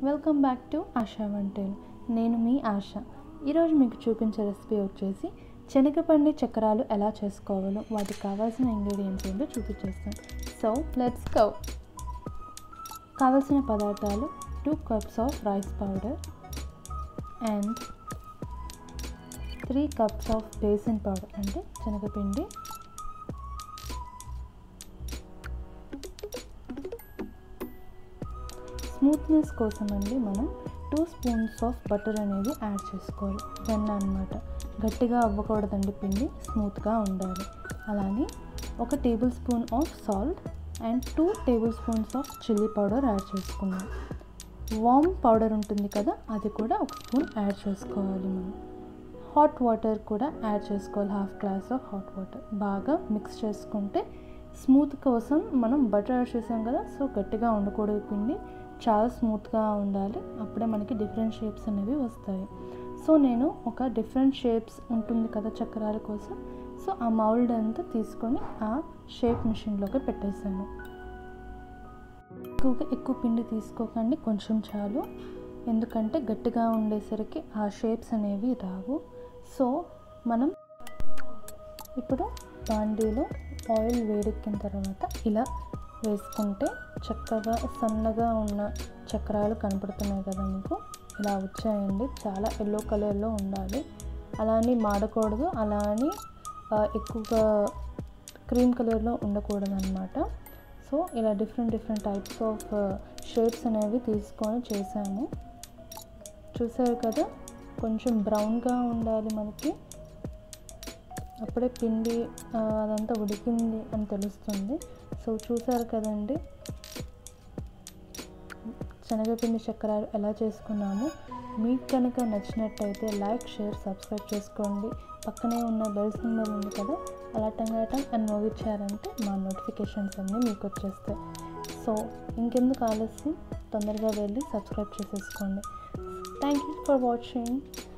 welcome back to ASHA వంటలు నేను మీ ఆశ ఈరోజు మీకు చూపించే రెసిపీ వచ్చేసి శనగపండి చక్రాలు ఎలా చేసుకోవాలో వాటికి కావాల్సిన ఇంగ్రీడియంట్స్ ఏంటో చూపించేస్తాను సో లెట్స్ గో కావాల్సిన పదార్థాలు two cups of rice powder and three cups of besan powder అంటే శనగపిండి స్మూత్నెస్ కోసం అండి మనం టూ స్పూన్స్ ఆఫ్ బటర్ అనేది యాడ్ చేసుకోవాలి వెన్న అనమాట గట్టిగా అవ్వకూడదండి పిండి స్మూత్గా ఉండాలి అలానే ఒక tablespoon of salt and two tablespoons of chilli powder add చేసుకున్నాం వామ్ పౌడర్ ఉంటుంది కదా అది కూడా ఒక స్పూన్ యాడ్ చేసుకోవాలి మనం హాట్ వాటర్ కూడా యాడ్ చేసుకోవాలి half glass of hot water బాగా మిక్స్ చేసుకుంటే స్మూత్ కోసం మనం బటర్ యాడ్ చేసాం కదా సో గట్టిగా ఉండకూడదు పిండి చాలా స్మూత్గా ఉండాలి అప్పుడే మనకి డిఫరెంట్ షేప్స్ అనేవి వస్తాయి సో నేను ఒక డిఫరెంట్ షేప్స్ ఉంటుంది కదా చక్రాల కోసం సో ఆ మౌల్డ్ అంతా తీసుకొని ఆ షేప్ మిషన్లోకి పెట్టేశాను ఎక్కువగా ఎక్కువ పిండి తీసుకోకండి కొంచెం చాలు ఎందుకంటే గట్టిగా ఉండేసరికి ఆ షేప్స్ అనేవి రావు సో మనం ఇప్పుడు బాండీలో ఆయిల్ వేడెక్కిన తర్వాత ఇలా వేసుకుంటే చక్కగా సన్నగా ఉన్న చక్రాలు కనపడుతున్నాయి కదా మీకు ఇలా వచ్చాయండి చాలా ఎల్లో కలర్లో ఉండాలి అలా అని మాడకూడదు అలా అని ఎక్కువగా క్రీమ్ కలర్లో ఉండకూడదు అనమాట సో ఇలా different different types of shapes అనేవి తీసుకొని చేశాను చూసారు కదా కొంచెం బ్రౌన్గా ఉండాలి మనకి అప్పుడే పిండి అదంతా ఉడికింది అని తెలుస్తుంది సో చూసారు కదండి శనగపిండి చక్రాలు ఎలా చేసుకున్నాము మీకు కనుక నచ్చినట్టయితే లైక్ షేర్ సబ్స్క్రైబ్ చేసుకోండి పక్కనే ఉన్న బెల్ సింబల్ ఉంది కదా అలా టంగాటం అని మోగించారంటే మా నోటిఫికేషన్స్ అన్నీ మీకు వచ్చేస్తాయి సో ఇంకెందుకు ఆలస్యం తొందరగా వెళ్ళి సబ్స్క్రైబ్ చేసేసుకోండి థ్యాంక్ యూ ఫర్ వాచింగ్